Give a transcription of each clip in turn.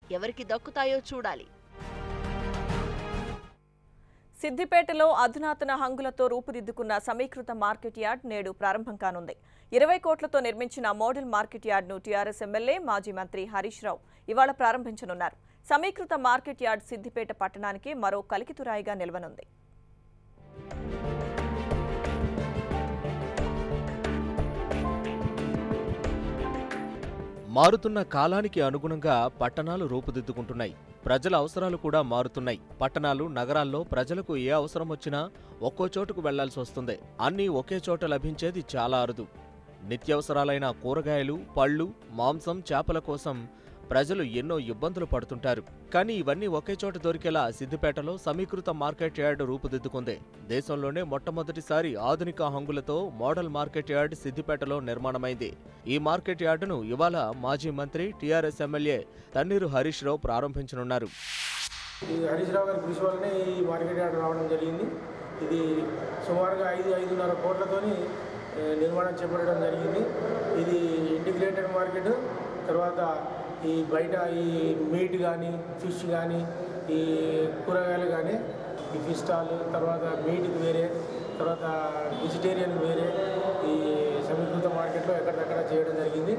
ఎవరికి దక్కుతాయో చూడాలి సిద్దిపేటలో అధునాతన హంగులతో రూపుదిద్దుకున్న సమీకృత మార్కెట్ యార్డ్ నేడు ప్రారంభం కానుంది ఇరవై కోట్లతో నిర్మించిన మోడల్ మార్కెట్ యార్డ్ను టీఆర్ఎస్ ఎమ్మెల్యే మాజీ మంత్రి హరీష్ రావు ఇవాళ ప్రారంభించనున్నారు సమీకృత మార్కెట్ యార్డ్ సిద్దిపేట పట్టణానికి మరో కలికితురాయిగా నిలవనుంది మారుతున్న కాలానికి అనుగుణంగా పట్టణాలు రూపుదిద్దుకుంటున్నాయి ప్రజల అవసరాలు కూడా మారుతున్నాయి పట్టణాలు నగరాల్లో ప్రజలకు ఏ అవసరం వచ్చినా ఒక్కో చోటుకు వెళ్లాల్సి వస్తుంది అన్నీ ఒకే చోట లభించేది చాలా అరుదు నిత్యావసరాలైన కూరగాయలు పళ్ళు మాంసం చేపల కోసం ప్రజలు ఎన్నో ఇబ్బందులు పడుతుంటారు కానీ ఇవన్నీ ఒకే చోట దొరికేలా సిద్దిపేటలో సమీకృత మార్కెట్ యార్డ్ రూపుదిద్దుకుంది దేశంలోనే మొట్టమొదటిసారి ఆధునిక హంగులతో మోడల్ మార్కెట్ యార్డ్ సిద్దిపేటలో నిర్మాణమైంది ఈ మార్కెట్ యార్డును ఇవాళ మాజీ మంత్రి టీఆర్ఎస్ ఎమ్మెల్యే తన్నీరు హరీష్ రావు ప్రారంభించనున్నారు ఈ హరీష్ రావు గారి కృషి వల్లనే ఈ మార్కెట్ యార్డ్ రావడం జరిగింది ఇది సుమారుగా ఐదు ఐదున్నర కోట్లతోని ఏ, నిర్మాణం చేపట్టడం జరిగింది ఇది ఇంటిగ్రేటెడ్ మార్కెట్ తర్వాత ఈ బయట ఈ మీట్ కానీ ఫిష్ కానీ ఈ కూరగాయలు కానీ ఈ ఫిష్ స్టాల్ తర్వాత మీట్కి వేరే తర్వాత వెజిటేరియన్ వేరే ఈ సమీకృత మార్కెట్లో ఎక్కడికక్కడ చేయడం జరిగింది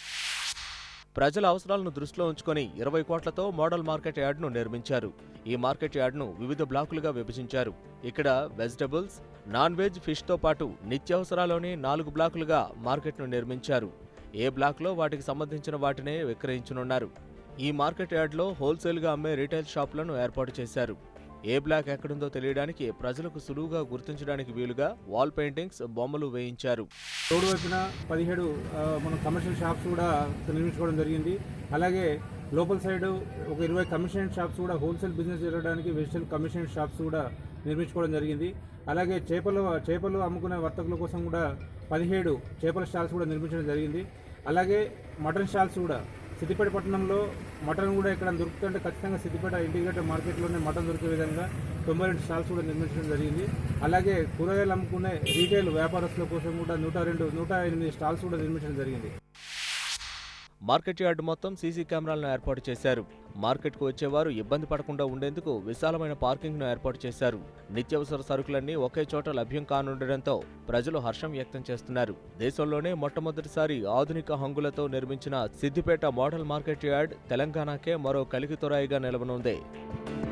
ప్రజల అవసరాలను దృష్టిలో ఉంచుకొని ఇరవై కోట్లతో మోడల్ మార్కెట్ యార్డ్ను నిర్మించారు ఈ మార్కెట్ యార్డ్ను వివిధ బ్లాకులుగా విభజించారు ఇక్కడ వెజిటబుల్స్ నాన్ వెజ్ ఫిష్తో పాటు నిత్యావసరాలోని నాలుగు బ్లాకులుగా మార్కెట్ను నిర్మించారు ఏ బ్లాక్లో వాటికి సంబంధించిన వాటినే విక్రయించనున్నారు ఈ మార్కెట్ యార్డ్లో హోల్సేల్గా అమ్మే రీటైల్ షాపులను ఏర్పాటు చేశారు ఏ బ్లాక్ ఎక్కడుందో తెలియడానికి ప్రజలకు సులువుగా గుర్తించడానికి వీలుగా వాల్ పెయింటింగ్స్ బొమ్మలు వేయించారు రోడ్డు వైపున పదిహేడు ఆ, మన కమర్షియల్ షాప్స్ కూడా నిర్మించుకోవడం జరిగింది అలాగే లోపల సైడ్ ఒక ఇరవై కమిషన్ షాప్స్ కూడా హోల్సేల్ బిజినెస్ జరగడానికి వెజిటల్ కమిషన్ షాప్స్ కూడా నిర్మించుకోవడం జరిగింది అలాగే చేపలు చేపలు అమ్ముకునే వర్తకుల కోసం కూడా పదిహేడు చేపల స్టాల్స్ కూడా నిర్మించడం జరిగింది అలాగే మటన్ స్టాల్స్ కూడా సిద్దిపేట పట్టణంలో మటన్ కూడా ఇక్కడ దొరుకుతుంటే ఖచ్చితంగా సిద్దిపేట ఇంటిగ్రేటెడ్ మార్కెట్లోనే మటన్ దొరికే విధంగా తొంభై రెండు స్టాల్స్ కూడా నిర్మించడం జరిగింది అలాగే కూరగాయలు అమ్ముకునే రీటైల్ వ్యాపారస్తుల కోసం కూడా నూట రెండు నూట ఎనిమిది స్టాల్స్ కూడా నిర్మించడం జరిగింది మార్కెట్ యార్డు మొత్తం సీసీ కెమెరాలను ఏర్పాటు చేశారు మార్కెట్కు వచ్చేవారు ఇబ్బంది పడకుండా ఉండేందుకు విశాలమైన పార్కింగ్ను ఏర్పాటు చేశారు నిత్యావసర సరుకులన్నీ ఒకే చోట లభ్యం కానుండడంతో ప్రజలు హర్షం వ్యక్తం చేస్తున్నారు దేశంలోనే మొట్టమొదటిసారి ఆధునిక హంగులతో నిర్మించిన సిద్దిపేట మోడల్ మార్కెట్ యార్డ్ తెలంగాణకే మరో కలికితొరాయిగా నిలవనుంది